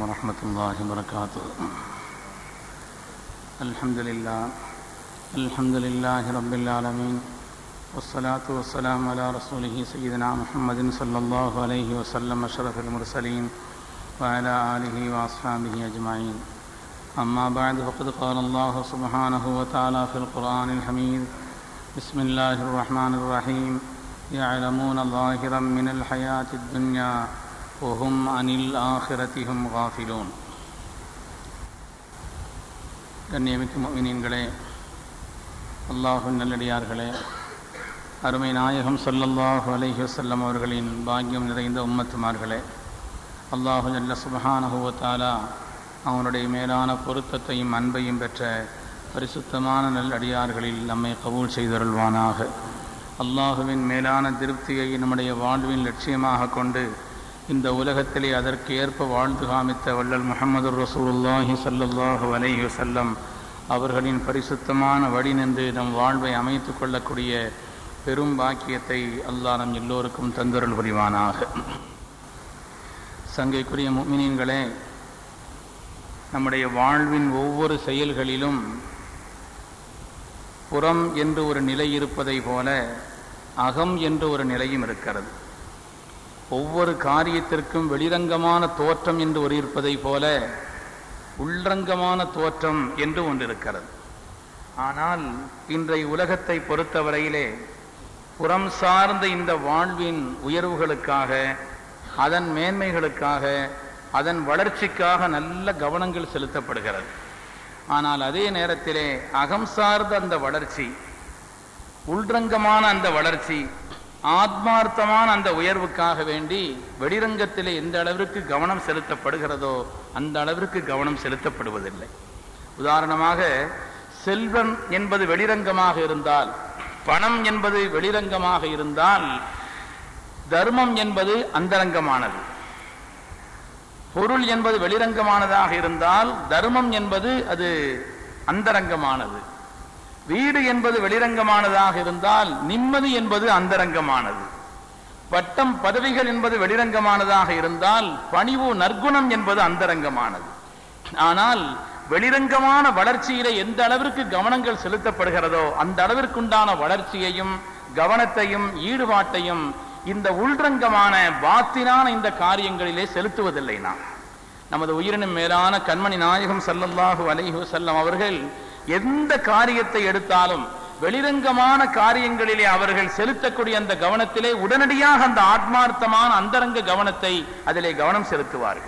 ورحمة الله وبركاته الحمد لله الحمد لله رب العالمين والصلاة والسلام على رسوله سيدنا محمد صلى الله عليه وسلم أشرف المرسلين وعلى آله وأصحابه أجمعين أما بعد فقد قال الله سبحانه وتعالى في القرآن الحميد بسم الله الرحمن الرحيم يعلمون ظاهرا من الحياة الدنيا وهم عن الآخرة هم غافلون கண்ணியமிக்க முஃமினீன்களே அல்லாஹு நல்லடியார்களே அருமை நாயகம் ஸல்லல்லாஹு அலைஹி வஸல்லம் அவர்களின் பாக்கியம் நிறைந்த உம்மத்துமார்களே அல்லாஹு ஜல்ல சுப்ஹானஹு வ தஆலா அவனுடைய மேலான பொருத்தத்தையும் அன்பையும் பெற்ற பரிசுத்தமான நல்லடியார்களில் நம்மை கபூல் செய்தருள்வானாக அல்லாஹுவின் மேலான திருப்தியை நம்முடைய வாழ்வின் லட்சியமாக கொண்டு இந்த உலகத்திலே அதற்கு ஏற்ப வாழ்ந்து காமித்த வள்ளல் முகமது ரசூலுல்லாஹி ஸல்லல்லாஹு அலைஹி வஸல்லம் அவர்களின் பரிசுத்தமான வழி நின்று நம் வாழ்வை அமைத்து கொள்ளக்கூடிய பெரும் பாக்கியத்தை அல்லாஹ் நம் எல்லோருக்கும் தந்தருள் புரிவானாக சங்கைக்குரிய முமினீன்களே நம்முடைய வாழ்வின் ஒவ்வொரு செயல்களிலும் புறம் என்று ஒரு நிலை இருப்பதை போல அகம் என்று ஒரு நிலையும் இருக்கிறது ஒவ்வொரு காரியத்திற்கும் வெளிரங்கமான தோற்றம் என்று ஒரு இருப்பதை போல உள்ரங்கமான தோற்றம் என்று ஒன்று இருக்கிறது ஆனால் இன்றைய உலகத்தை பொறுத்தவரையிலே புறம் சார்ந்த இந்த வாழ்வின் உயர்வுகளுக்காக அதன் மேன்மைகளுக்காக அதன் வளர்ச்சிக்காக நல்ல கவனங்கள் செலுத்தப்படுகிறது ஆனால் அதே நேரத்திலே அகம் சார்ந்த அந்த வளர்ச்சி உள்ரங்கமான அந்த வளர்ச்சி ஆத்மார்த்தமான அந்த உயர்வுக்காக வேண்டி வெளிரங்கத்திலே எந்த அளவிற்கு கவனம் செலுத்தப்படுகிறதோ அந்த அளவிற்கு கவனம் செலுத்தப்படுவதில்லை உதாரணமாக செல்வம் என்பது வெளிரங்கமாக இருந்தால் பணம் என்பது வெளிரங்கமாக இருந்தால் தர்மம் என்பது அந்தரங்கமானது பொருள் என்பது வெளிரங்கமானதாக இருந்தால் தர்மம் என்பது அது அந்தரங்கமானது வீடு என்பது வெளிரங்கமானதாக இருந்தால் நிம்மதி என்பது அந்தரங்கமானது பட்டம் பதவிகள் என்பது வெளிரங்கமானதாக இருந்தால் பணிவு நற்குணம் என்பது அந்தரங்கமானது ஆனால் வெளிரங்கமான வளர்ச்சியில எந்த அளவிற்கு கவனங்கள் செலுத்தப்படுகிறதோ அந்த அளவிற்குண்டான வளர்ச்சியையும் கவனத்தையும் ஈடுபாட்டையும் இந்த உள்ரங்கமான பாத்தினான இந்த காரியங்களிலே செலுத்துவதில்லை நாம் நமது உயிரினும் மேலான கண்மணி நாயகம் சல்லல்லாஹு அலைஹு செல்லம் அவர்கள் எந்த காரியத்தை எடுத்தாலும் வெளிரங்கமான காரியங்களிலே அவர்கள் செலுத்தக்கூடிய அந்த கவனத்திலே உடனடியாக அந்த ஆத்மார்த்தமான அந்தரங்க கவனத்தை அதிலே கவனம் செலுத்துவார்கள்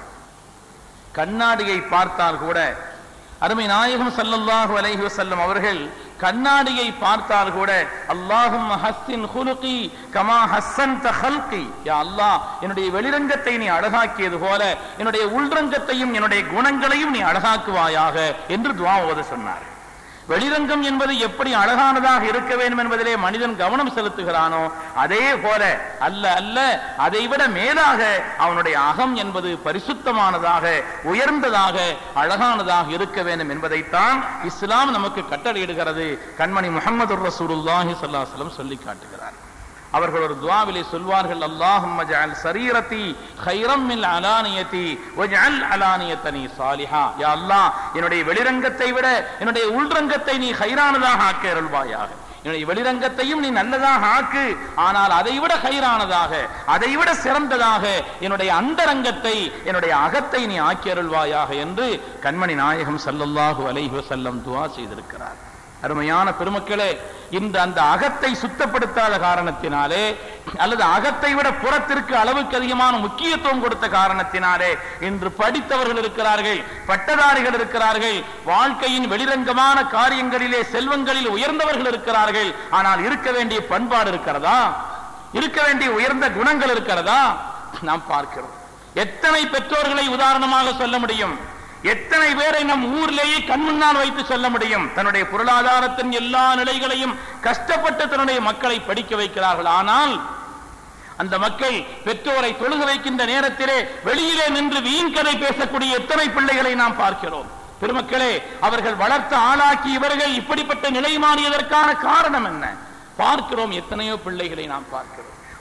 கண்ணாடியை பார்த்தால் கூட அருமை நாயகம் சல்லல்லாஹு அலைஹி வஸல்லம் அவர்கள் கண்ணாடியை பார்த்தால் கூட அல்லாஹும் ஹஸ்ஸின் ஹுலுகி கமா ஹஸ்ஸன் ஹல்கி யா அல்லாஹ் என்னுடைய வெளிரங்கத்தை நீ அழகாக்கியது போல என்னுடைய உள்ரங்கத்தையும் என்னுடைய குணங்களையும் நீ அழகாக்குவாயாக என்று துவா ஓத சொன்னார் வெளிரங்கம் என்பது எப்படி அழகானதாக இருக்க வேண்டும் என்பதிலே மனிதன் கவனம் செலுத்துகிறானோ அதே போல அல்ல அல்ல அதைவிட மேலாக அவனுடைய அகம் என்பது பரிசுத்தமானதாக உயர்ந்ததாக அழகானதாக இருக்க வேண்டும் என்பதைத்தான் இஸ்லாம் நமக்கு கட்டளையிடுகிறது கண்மணி முகமது ரசூலுல்லாஹி ஸல்லல்லாஹு சொல்லி காட்டுகிறார் அவர்கள் ஒரு துவாவிலே சொல்வார்கள் அல்லாஹும்ம ஜஅல் சரீரத்தி கைரம் மின் அலானியத்தி வஜஅல் அலானியத்தனி சாலிஹா யா அல்லாஹ் என்னுடைய வெளிரங்கத்தை விட என்னுடைய உள்ரங்கத்தை நீ ஹைரானதாக ஆக்க அருள்வாயாக என்னுடைய வெளிரங்கத்தையும் நீ நல்லதாக ஆக்கு ஆனால் அதை விட ஹைரானதாக அதை விட சிறந்ததாக என்னுடைய அந்தரங்கத்தை என்னுடைய அகத்தை நீ ஆக்கி அருள்வாயாக என்று கண்மணி நாயகம் சல்லல்லாஹு அலைஹி வஸல்லம் துவா செய்திருக்கிறார் அருமையான பெருமக்களே இந்த அந்த அகத்தை சுத்தப்படுத்தாத காரணத்தினாலே அல்லது அகத்தை விட புறத்திற்கு அளவுக்கு அதிகமான முக்கியத்துவம் கொடுத்த காரணத்தினாலே இன்று படித்தவர்கள் இருக்கிறார்கள் பட்டதாரிகள் இருக்கிறார்கள் வாழ்க்கையின் வெளிரங்கமான காரியங்களிலே செல்வங்களில் உயர்ந்தவர்கள் இருக்கிறார்கள் ஆனால் இருக்க வேண்டிய பண்பாடு இருக்கிறதா இருக்க வேண்டிய உயர்ந்த குணங்கள் இருக்கிறதா நாம் பார்க்கிறோம் எத்தனை பெற்றோர்களை உதாரணமாக சொல்ல முடியும் எத்தனை பேரை நம் ஊரிலேயே கண் முன்னால் வைத்து சொல்ல முடியும் தன்னுடைய பொருளாதாரத்தின் எல்லா நிலைகளையும் கஷ்டப்பட்டு தன்னுடைய மக்களை படிக்க வைக்கிறார்கள் ஆனால் அந்த மக்கள் பெற்றோரை தொழுக வைக்கின்ற நேரத்திலே வெளியிலே நின்று வீண் கதை பேசக்கூடிய எத்தனை பிள்ளைகளை நாம் பார்க்கிறோம் பெருமக்களே அவர்கள் வளர்த்த ஆளாக்கி இவர்கள் இப்படிப்பட்ட நிலை மாறியதற்கான காரணம் என்ன பார்க்கிறோம் எத்தனையோ பிள்ளைகளை நாம் பார்க்கிறோம்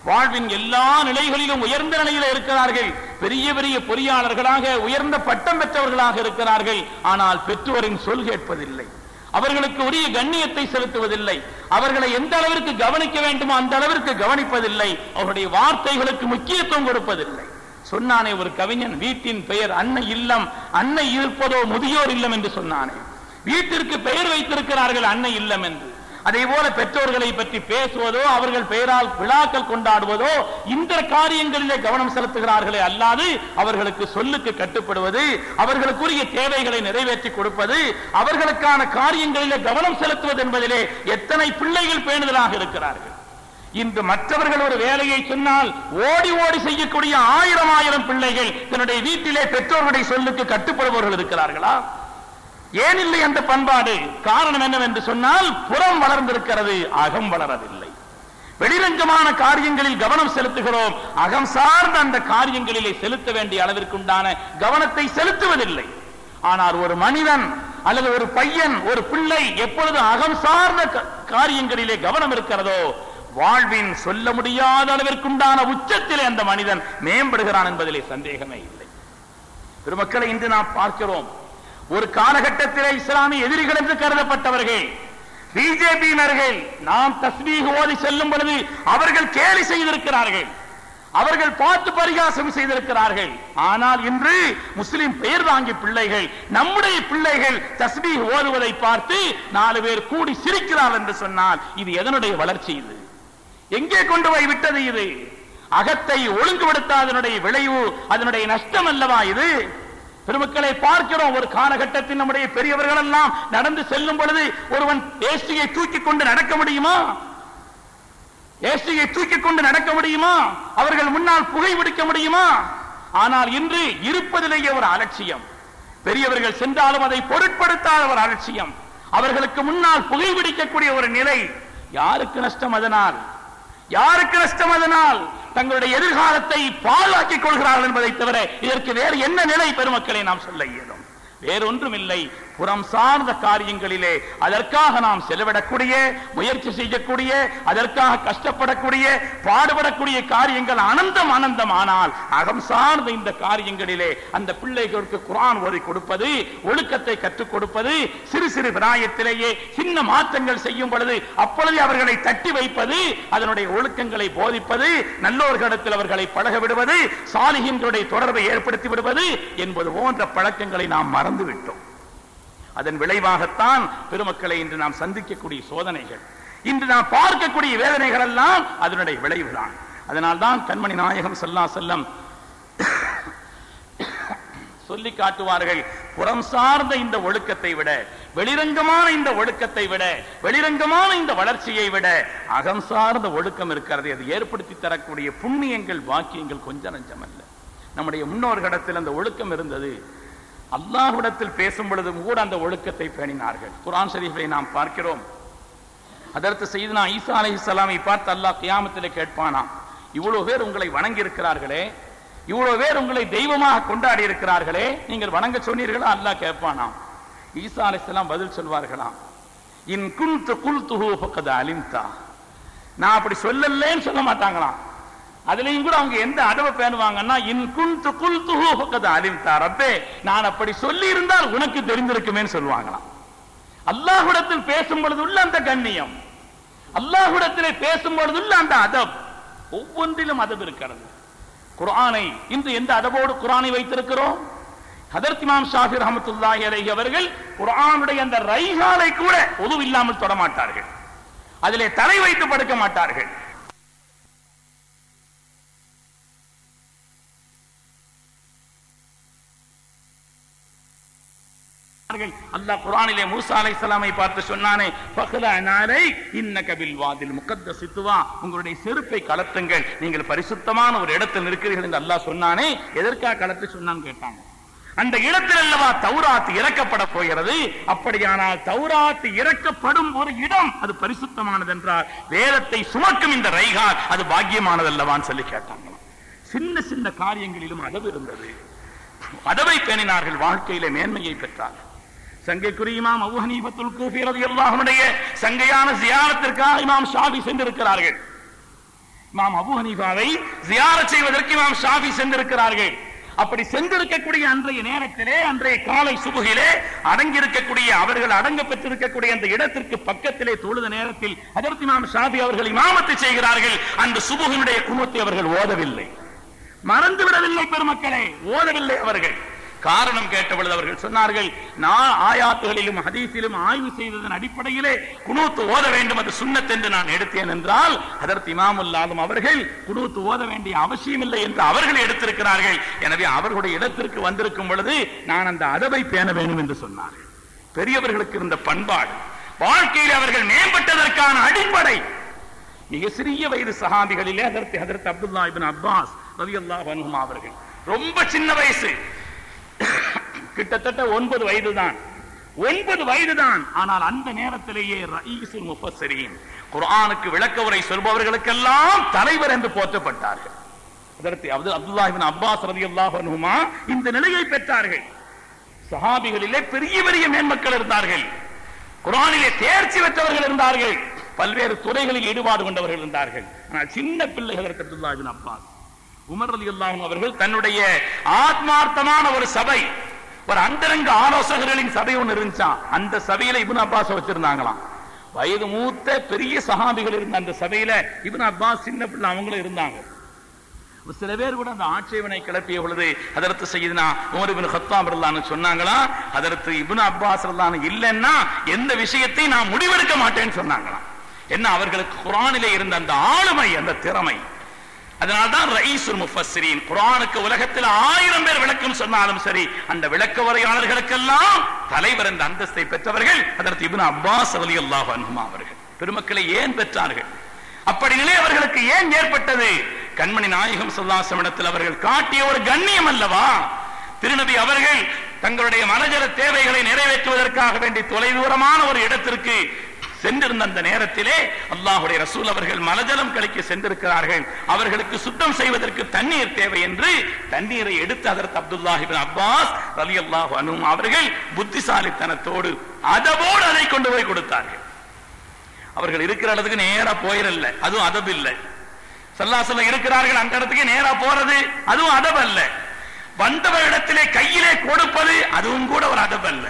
வாழ்வின் எல்லா நிலைகளிலும் உயர்ந்த நிலையில் இருக்கிறார்கள் பெரிய பெரிய பொறியாளர்களாக உயர்ந்த பட்டம் பெற்றவர்களாக இருக்கிறார்கள் ஆனால் பெற்றோரின் சொல் கேட்பதில்லை அவர்களுக்கு உரிய கண்ணியத்தை செலுத்துவதில்லை அவர்களை எந்த அளவிற்கு கவனிக்க வேண்டுமோ அந்த அளவிற்கு கவனிப்பதில்லை அவருடைய வார்த்தைகளுக்கு முக்கியத்துவம் கொடுப்பதில்லை சொன்னானே ஒரு கவிஞன் வீட்டின் பெயர் அன்னை இல்லம் அன்னை இருப்பதோ முதியோர் இல்லம் என்று சொன்னானே வீட்டிற்கு பெயர் வைத்திருக்கிறார்கள் அன்னை இல்லம் என்று அதே போல பெற்றோர்களை பற்றி பேசுவதோ அவர்கள் பெயரால் விழாக்கள் கொண்டாடுவதோ இந்த காரியங்களிலே கவனம் செலுத்துகிறார்களே அல்லாது அவர்களுக்கு சொல்லுக்கு கட்டுப்படுவது அவர்களுக்குரிய தேவைகளை நிறைவேற்றி கொடுப்பது அவர்களுக்கான காரியங்களிலே கவனம் செலுத்துவது என்பதிலே எத்தனை பிள்ளைகள் பேணுதலாக இருக்கிறார்கள் இன்று மற்றவர்கள் ஒரு வேலையை சொன்னால் ஓடி ஓடி செய்யக்கூடிய ஆயிரம் ஆயிரம் பிள்ளைகள் தன்னுடைய வீட்டிலே பெற்றோர்களுடைய சொல்லுக்கு கட்டுப்படுபவர்கள் இருக்கிறார்களா ஏன் இல்லை அந்த பண்பாடு காரணம் என்னவென்று சொன்னால் புறம் வளர்ந்திருக்கிறது அகம் வளரவில்லை வெளிரங்கமான காரியங்களில் கவனம் செலுத்துகிறோம் அகம் சார்ந்த அந்த காரியங்களிலே செலுத்த வேண்டிய அளவிற்குண்டான கவனத்தை செலுத்துவதில்லை ஆனால் ஒரு மனிதன் அல்லது ஒரு பையன் ஒரு பிள்ளை எப்பொழுது அகம் சார்ந்த க- காரியங்களிலே கவனம் இருக்கிறதோ வாழ்வின் சொல்ல முடியாத அளவிற்குண்டான உச்சத்திலே அந்த மனிதன் மேம்படுகிறான் என்பதிலே சந்தேகமே இல்லை பெருமக்களை இன்று நாம் பார்க்கிறோம் ஒரு காலகட்டத்திலே இஸ்லாமிய எதிரிகள் என்று கருதப்பட்டவர்கள் பிஜேபியினர்கள் நாம் தஸ்மீக ஓதி செல்லும் பொழுது அவர்கள் கேலி செய்திருக்கிறார்கள் அவர்கள் பார்த்து பரிகாசம் செய்திருக்கிறார்கள் ஆனால் இன்று முஸ்லிம் பெயர் வாங்கி பிள்ளைகள் நம்முடைய பிள்ளைகள் தஸ்மீக ஓதுவதை பார்த்து நாலு பேர் கூடி சிரிக்கிறார் என்று சொன்னால் இது எதனுடைய வளர்ச்சி இது எங்கே கொண்டு போய் விட்டது இது அகத்தை ஒழுங்குபடுத்தாதனுடைய விளைவு அதனுடைய நஷ்டம் அல்லவா இது பெருமக்களை பார்க்கிறோம் ஒரு காலகட்டத்தில் நம்முடைய பெரியவர்கள் எல்லாம் நடந்து செல்லும் பொழுது ஒருவன் தேசியை தூக்கி கொண்டு நடக்க முடியுமா ஏசியை தூக்கி கொண்டு நடக்க முடியுமா அவர்கள் முன்னால் புகை பிடிக்க முடியுமா ஆனால் இன்று இருப்பதிலேயே ஒரு அலட்சியம் பெரியவர்கள் சென்றாலும் அதை பொருட்படுத்தாத ஒரு அலட்சியம் அவர்களுக்கு முன்னால் புகை பிடிக்கக்கூடிய ஒரு நிலை யாருக்கு நஷ்டம் அதனால் யாருக்கு நஷ்டம் அதனால் தங்களுடைய எதிர்காலத்தை பாழாக்கிக் கொள்கிறார்கள் என்பதை தவிர இதற்கு வேறு என்ன நிலை பெருமக்களை நாம் சொல்ல இயலும் வேறொன்றும் இல்லை புறம் சார்ந்த காரியங்களிலே அதற்காக நாம் செலவிடக்கூடிய முயற்சி செய்யக்கூடிய அதற்காக கஷ்டப்படக்கூடிய பாடுபடக்கூடிய காரியங்கள் அனந்தம் அனந்தம் ஆனால் அகம் சார்ந்த இந்த காரியங்களிலே அந்த பிள்ளைகளுக்கு குரான் ஓதி கொடுப்பது ஒழுக்கத்தை கற்றுக் கொடுப்பது சிறு சிறு பிராயத்திலேயே சின்ன மாற்றங்கள் செய்யும் பொழுது அப்பொழுது அவர்களை தட்டி வைப்பது அதனுடைய ஒழுக்கங்களை போதிப்பது நல்லோர்களிடத்தில் அவர்களை பழக விடுவது சாலிகின்களுடைய தொடர்பை ஏற்படுத்தி விடுவது என்பது போன்ற பழக்கங்களை நாம் மறந்து விட்டோம் அதன் விளைவாகத்தான் பெருமக்களை இன்று நாம் சந்திக்கக்கூடிய சோதனைகள் இன்று நாம் பார்க்கக்கூடிய வேதனைகள் எல்லாம் அதனுடைய விளைவுதான் அதனால்தான் கண்மணி நாயகம் சல்லா செல்லம் சொல்லி காட்டுவார்கள் புறம் சார்ந்த இந்த ஒழுக்கத்தை விட வெளிரங்கமான இந்த ஒழுக்கத்தை விட வெளிரங்கமான இந்த வளர்ச்சியை விட அகம் சார்ந்த ஒழுக்கம் இருக்கிறது அது ஏற்படுத்தி தரக்கூடிய புண்ணியங்கள் பாக்கியங்கள் கொஞ்சம் நஞ்சம் அல்ல நம்முடைய முன்னோர்களிடத்தில் அந்த ஒழுக்கம் இருந்தது அல்லாஹ்விடத்தில் பேசும் பொழுதும் கூட அந்த ஒழுக்கத்தை பேணினார்கள் குர்ஆன் ஷரீஃபை நாம் பார்க்கிறோம் அதற்கு செய்து நான் ஈசா அலைஹிஸ்ஸலாமை பார்த்து அல்லாஹ் கியாமத்திலே கேட்பானாம் இவ்வளவு பேர் உங்களை வணங்கி இருக்கிறார்களே இவ்வளவு பேர் உங்களை தெய்வமாக கொண்டாடி இருக்கிறார்களே நீங்கள் வணங்க சொன்னீர்களா அல்லாஹ் கேட்பானாம் ஈசா அலைஹிஸ்ஸலாம் பதில் சொல்வார்களாம் இன் குன்து குல்துஹு ஃபக்கத் அலிம்தா நான் அப்படி சொல்லலேன்னு சொல்ல மாட்டாங்களாம் அதுலயும் கூட அவங்க எந்த அடவை பேணுவாங்கன்னா இன் குன்து குல்துஹு ஃபக்கத் அலிம்தா ரப்பே நான் அப்படி சொல்லி இருந்தால் உனக்கு தெரிந்திருக்குமேன்னு சொல்லுவாங்களாம் அல்லாஹ்விடத்தில் பேசும் பொழுது உள்ள அந்த கண்ணியம் அல்லாஹ்விடத்திலே பேசும் பொழுது உள்ள அந்த அதப் ஒவ்வொன்றிலும் அதப் இருக்கிறது குர்ஆனை இன்று எந்த அதபோடு குர்ஆனை வைத்திருக்கிறோம் ஹதரத் இமாம் ஷாஃபி ரஹமத்துல்லாஹி அலைஹி அவர்கள் குர்ஆனுடைய அந்த ரைகாலை கூட உது இல்லாமல் தொட மாட்டார்கள் அதிலே தலை வைத்து படுக்க மாட்டார்கள் அல்லாஹ் குர்ஆனிலே மூசா அலைஹிஸ்ஸலாமை பார்த்து சொன்னானே ஃபக்லா நாரை இன்னக பில் வாதில் முகத்தஸ் துவா உங்களுடைய செருப்பை கலத்துங்கள் நீங்கள் பரிசுத்தமான ஒரு இடத்தில் இருக்கிறீர்கள் என்று அல்லாஹ் சொன்னானே எதற்காக கலத்து சொன்னான்னு கேட்டாங்க அந்த இடத்தில் அல்லவா தௌராத் இறக்கப்பட போகிறது அப்படியானால் தௌராத் இறக்கப்படும் ஒரு இடம் அது பரிசுத்தமானது என்றால் வேதத்தை சுமக்கும் இந்த ரைகால் அது பாக்கியமானது அல்லவான்னு சொல்லி கேட்டாங்க சின்ன சின்ன காரியங்களிலும் அதவு இருந்தது அதவை பேணினார்கள் வாழ்க்கையிலே மேன்மையை பெற்றார்கள் சங்கைக்குரிய இமாம் அபூ ஹனீஃபத்துல் கூஃபி ரலியல்லாஹுடைய சங்கையான ஜியாரத்திற்காக இமாம் ஷாஃபி சென்றிருக்கிறார்கள் இமாம் அபு ஹனீஃபாவை ஜியாரத் செய்வதற்கு இமாம் ஷாஃபி சென்றிருக்கிறார்கள் அப்படி சென்றிருக்கக்கூடிய அன்றைய நேரத்திலே அன்றைய காலை சுபுகிலே அடங்கியிருக்கக்கூடிய அவர்கள் அடங்க பெற்றிருக்கக்கூடிய அந்த இடத்திற்கு பக்கத்திலே தொழுத நேரத்தில் அதற்கு இமாம் ஷாஃபி அவர்கள் இமாமத்தை செய்கிறார்கள் அந்த சுபுகினுடைய குணத்தை அவர்கள் ஓதவில்லை மறந்து விடவில்லை பெருமக்களே ஓதவில்லை அவர்கள் காரணம் கேட்டபொழுது அவர்கள் சொன்னார்கள் நான் ஆயாத்துகளிலும் ஹதீஸிலும் ஆய்வு செய்ததன் அடிப்படையிலே குனூத்து ஓத வேண்டும் அது சுன்னத் என்று நான் எடுத்தேன் என்றால் அதற்கு இமாமுல்லாலும் அவர்கள் குனூத்து ஓத வேண்டிய அவசியமில்லை என்று அவர்கள் எடுத்திருக்கிறார்கள் எனவே அவர்களுடைய இடத்திற்கு வந்திருக்கும் பொழுது நான் அந்த அதவை பேண வேண்டும் என்று சொன்னார்கள் பெரியவர்களுக்கு இருந்த பண்பாடு வாழ்க்கையில் அவர்கள் மேம்பட்டதற்கான அடிப்படை மிக சிறிய வயது சஹாபிகளிலே அதற்கு அதற்கு அப்துல்லா இபின் அப்பாஸ் ரலியல்லாஹு அன்ஹுமா அவர்கள் ரொம்ப சின்ன வயசு கிட்டத்தட்ட ஒன்பது வயது தான் ஒன்பது வயது தான் ஆனால் அந்த நேரத்திலேயே ரயீசுல் முஃபஸ்ஸரீன் குர்ஆனுக்கு விளக்க உரை சொல்பவர்களுக்கெல்லாம் தலைவர் என்று போற்றப்பட்டார்கள் அதற்கு அப்துல் அப்துல்லா இபின் அப்பாஸ் ரலியல்லாஹு அன்ஹுமா இந்த நிலையை பெற்றார்கள் சஹாபிகளிலே பெரிய பெரிய மேன்மக்கள் இருந்தார்கள் குரானிலே தேர்ச்சி பெற்றவர்கள் இருந்தார்கள் பல்வேறு துறைகளில் ஈடுபாடு கொண்டவர்கள் இருந்தார்கள் ஆனால் சின்ன பிள்ளைகள் அப்துல்லா இபின் அப்பாஸ் உமர் ரலி அவர்கள் தன்னுடைய ஆத்மார்த்தமான ஒரு சபை ஒரு அந்தரங்க ஆலோசகர்களின் சபை ஒன்று இருந்துச்சாம் அந்த சபையில இப்னு அப்பாஸ் வச்சிருந்தாங்களாம் வயது மூத்த பெரிய சஹாபிகள் இருந்த அந்த சபையில இப்னு அப்பாஸ் சின்ன பிள்ளை அவங்களும் இருந்தாங்க சில பேர் கூட அந்த ஆட்சேபனை கிளப்பிய பொழுது அதற்கு செய்யுதுனா உமர் இபின் ஹத்தாம் ரல்லான்னு சொன்னாங்களா அதற்கு இப்னு அப்பாஸ் ரல்லான்னு இல்லைன்னா எந்த விஷயத்தையும் நான் முடிவெடுக்க மாட்டேன்னு சொன்னாங்களாம் என்ன அவர்களுக்கு குரானிலே இருந்த அந்த ஆளுமை அந்த திறமை அதனால்தான் ரயீசுல் முஃபஸ்ஸிரீன் குர்ஆனுக்கு உலகத்தில் ஆயிரம் பேர் விளக்கம் சொன்னாலும் சரி அந்த விளக்க உரையாளர்களுக்கெல்லாம் தலைவர் என்ற அந்தஸ்தை பெற்றவர்கள் அதற்கு இப்னு அப்பாஸ் ரலியல்லாஹு அன்ஹுமா அவர்கள் பெருமக்களை ஏன் பெற்றார்கள் அப்படி நிலை அவர்களுக்கு ஏன் ஏற்பட்டது கண்மணி நாயகம் சொல்லாசமிடத்தில் அவர்கள் காட்டிய ஒரு கண்ணியம் அல்லவா திருநபி அவர்கள் தங்களுடைய மனஜர தேவைகளை நிறைவேற்றுவதற்காக வேண்டி தொலைதூரமான ஒரு இடத்திற்கு சென்றிருந்த அந்த நேரத்திலே அல்லாஹுடைய ரசூல் அவர்கள் மலஜலம் கழிக்க சென்றிருக்கிறார்கள் அவர்களுக்கு சுத்தம் செய்வதற்கு தண்ணீர் தேவை என்று தண்ணீரை எடுத்து அதற்கு அப்துல்லாஹிபின் அப்பாஸ் ரலி அல்லாஹு அனும் அவர்கள் புத்திசாலித்தனத்தோடு அதவோடு அதை கொண்டு போய் கொடுத்தார்கள் அவர்கள் இருக்கிற இடத்துக்கு நேரா போயிடல அதுவும் அதப் இல்லை சல்லாசல்ல இருக்கிறார்கள் அந்த இடத்துக்கு நேரா போறது அதுவும் அதப் அல்ல வந்தவரிடத்திலே கையிலே கொடுப்பது அதுவும் கூட ஒரு அதப் அல்ல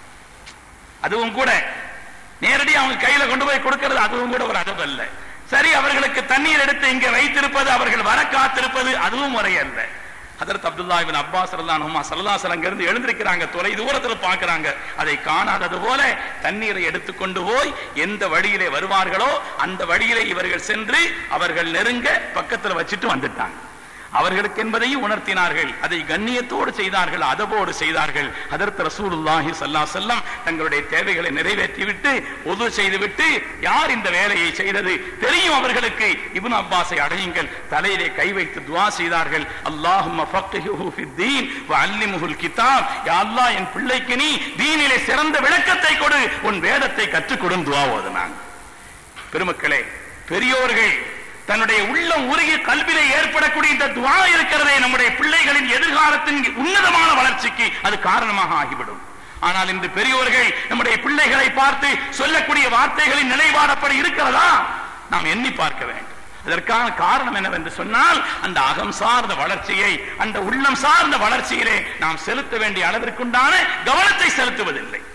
அதுவும் கூட நேரடி அவங்க கையில கொண்டு போய் கொடுக்கிறது அதுவும் கூட ஒரு அதப் அல்ல சரி அவர்களுக்கு தண்ணீர் எடுத்து இங்க வைத்திருப்பது அவர்கள் வர காத்திருப்பது அதுவும் முறையல்ல அதற்கு அப்துல்லா இபின் அப்பாஸ் ரல்லானுமா சல்லாசல் அங்கிருந்து எழுந்திருக்கிறாங்க தொலை தூரத்துல பாக்குறாங்க அதை காணாதது போல தண்ணீரை எடுத்துக்கொண்டு போய் எந்த வழியிலே வருவார்களோ அந்த வழியிலே இவர்கள் சென்று அவர்கள் நெருங்க பக்கத்துல வச்சுட்டு வந்துட்டாங்க அவர்களுக்கு என்பதையும் உணர்த்தினார்கள் அதை கண்ணியத்தோடு செய்தார்கள் அதவோடு செய்தார்கள் அதற்கு ரசூலுல்லாஹி சல்லா செல்லம் தங்களுடைய தேவைகளை நிறைவேற்றிவிட்டு உது செய்துவிட்டு யார் இந்த வேலையை செய்தது தெரியும் அவர்களுக்கு இப்னு அப்பாஸை அடையுங்கள் தலையிலே கை வைத்து துவா செய்தார்கள் அல்லாஹும் தீன் அல்லிமுகுல் கிதாப் யா அல்லாஹ் என் பிள்ளைக்கு நீ தீனிலே சிறந்த விளக்கத்தை கொடு உன் வேதத்தை கற்றுக் கொடும் துவா ஓதுனாங்க பெருமக்களே பெரியோர்கள் தன்னுடைய உள்ளம் உருகி கல்வியிலே ஏற்படக்கூடிய இந்த துவா இருக்கிறதே நம்முடைய பிள்ளைகளின் எதிர்காலத்தின் உன்னதமான வளர்ச்சிக்கு அது காரணமாக ஆகிவிடும் ஆனால் இந்த பெரியோர்கள் நம்முடைய பிள்ளைகளை பார்த்து சொல்லக்கூடிய வார்த்தைகளின் நிலைப்பாடப்படி இருக்கிறதா நாம் எண்ணி பார்க்க வேண்டும் அதற்கான காரணம் என்னவென்று சொன்னால் அந்த அகம் சார்ந்த வளர்ச்சியை அந்த உள்ளம் சார்ந்த வளர்ச்சியிலே நாம் செலுத்த வேண்டிய அளவிற்குண்டான கவனத்தை செலுத்துவதில்லை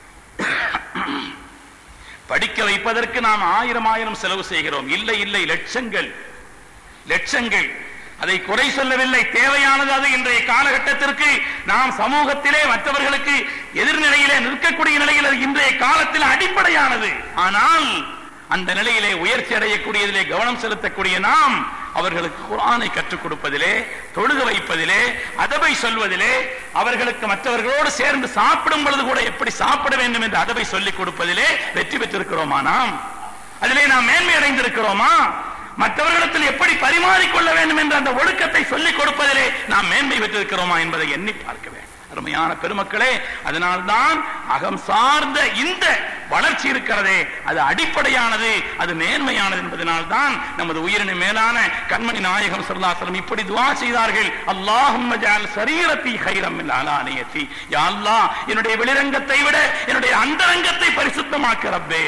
படிக்க வைப்பதற்கு நாம் ஆயிரம் ஆயிரம் செலவு செய்கிறோம் இல்லை இல்லை லட்சங்கள் லட்சங்கள் அதை குறை சொல்லவில்லை தேவையானது அது இன்றைய காலகட்டத்திற்கு நாம் சமூகத்திலே மற்றவர்களுக்கு எதிர்நிலையிலே நிற்கக்கூடிய நிலையில் அது இன்றைய காலத்தில் அடிப்படையானது ஆனால் அந்த நிலையிலே உயர்ச்சி அடையக்கூடியதிலே கவனம் செலுத்தக்கூடிய நாம் அவர்களுக்கு குரானை கற்றுக் கொடுப்பதிலே தொழுக வைப்பதிலே அதபை சொல்வதிலே அவர்களுக்கு மற்றவர்களோடு சேர்ந்து சாப்பிடும் பொழுது கூட எப்படி சாப்பிட வேண்டும் என்று அதபை சொல்லிக் கொடுப்பதிலே வெற்றி பெற்றிருக்கிறோமா நாம் அதிலே நாம் மேன்மை அடைந்திருக்கிறோமா மற்றவர்களிடத்தில் எப்படி பரிமாறிக்கொள்ள வேண்டும் என்ற அந்த ஒழுக்கத்தை சொல்லிக் கொடுப்பதிலே நாம் மேன்மை பெற்றிருக்கிறோமா என்பதை எண்ணி பார்க்க வேண்டும் அருமையான பெருமக்களே அதனால்தான் அகம் சார்ந்த இந்த வளர்ச்சி இருக்கிறதே அது அடிப்படையானது அது நேர்மையானது என்பதனால்தான் நமது உயிரின மேலான கண்மணி நாயகம் சொல்லாசலம் இப்படி துவா செய்தார்கள் அல்லாஹும் சரீரத்தி ஹைரம் அலானியத்தி யா அல்லாஹ் என்னுடைய வெளிரங்கத்தை விட என்னுடைய அந்தரங்கத்தை பரிசுத்தமாக்க ரப்பே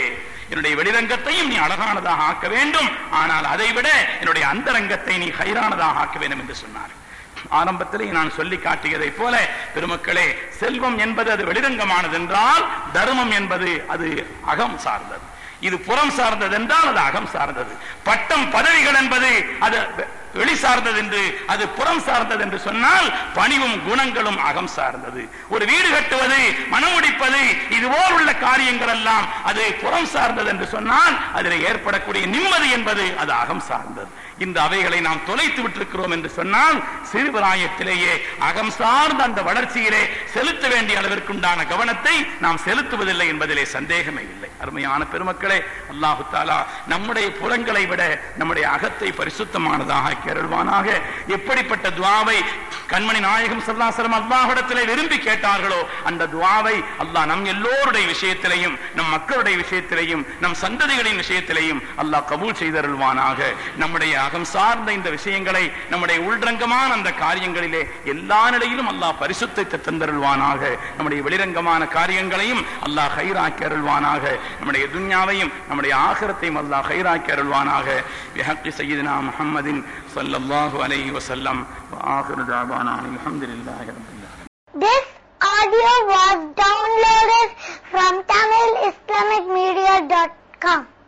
என்னுடைய வெளிரங்கத்தையும் நீ அழகானதாக ஆக்க வேண்டும் ஆனால் அதை விட என்னுடைய அந்தரங்கத்தை நீ ஹைரானதாக ஆக்க வேண்டும் என்று சொன்னார் ஆரம்பத்திலே நான் சொல்லி காட்டியதை போல பெருமக்களே செல்வம் என்பது அது வெளிரங்கமானது என்றால் தர்மம் என்பது அது அகம் சார்ந்தது இது புறம் சார்ந்தது என்றால் அது அகம் சார்ந்தது பட்டம் பதவிகள் என்பது அது வெளி சார்ந்தது என்று அது புறம் சார்ந்தது என்று சொன்னால் பணிவும் குணங்களும் அகம் சார்ந்தது ஒரு வீடு கட்டுவது மனமுடிப்பது இதுபோல் உள்ள காரியங்கள் எல்லாம் அது புறம் சார்ந்தது என்று சொன்னால் அதில் ஏற்படக்கூடிய நிம்மதி என்பது அது அகம் சார்ந்தது இந்த அவைகளை நாம் தொலைத்து விட்டிருக்கிறோம் என்று சொன்னால் சிறுபிராயத்திலேயே அகம் சார்ந்த அந்த வளர்ச்சியிலே செலுத்த வேண்டிய அளவிற்குண்டான கவனத்தை நாம் செலுத்துவதில்லை என்பதிலே சந்தேகமே இல்லை அருமையான பெருமக்களே அல்லாஹு தாலா நம்முடைய புறங்களை விட நம்முடைய அகத்தை பரிசுத்தமானதாக அருள்வானாக எப்படிப்பட்ட துவாவை கண்மணி நாயகம் சல்லாசலம் அல்லாஹிடத்திலே விரும்பி கேட்டார்களோ அந்த துவாவை அல்லாஹ் நம் எல்லோருடைய விஷயத்திலையும் நம் மக்களுடைய விஷயத்திலையும் நம் சந்ததிகளின் விஷயத்திலையும் அல்லாஹ் கபூல் செய்தருள்வானாக நம்முடைய அகம் சார்ந்த இந்த விஷயங்களை நம்முடைய உள்ரங்கமான அந்த காரியங்களிலே எல்லா நிலையிலும் அல்லாஹ் பரிசுத்தத்தை தந்தருள்வானாக நம்முடைய வெளிரங்கமான காரியங்களையும் அல்லாஹ் ஹைராக்கி அருள்வானாக நம்முடைய துன்யாவையும் நம்முடைய ஆகரத்தையும் அல்லாஹ் ஹைராக்கி அருள்வானாக பிஹக்கி சையீதுனா முஹம்மதின் ஸல்லல்லாஹு அலைஹி வஸல்லம் وآخر دعوانا الحمد لله رب العالمين This audio was downloaded from TamilIslamicMedia.com.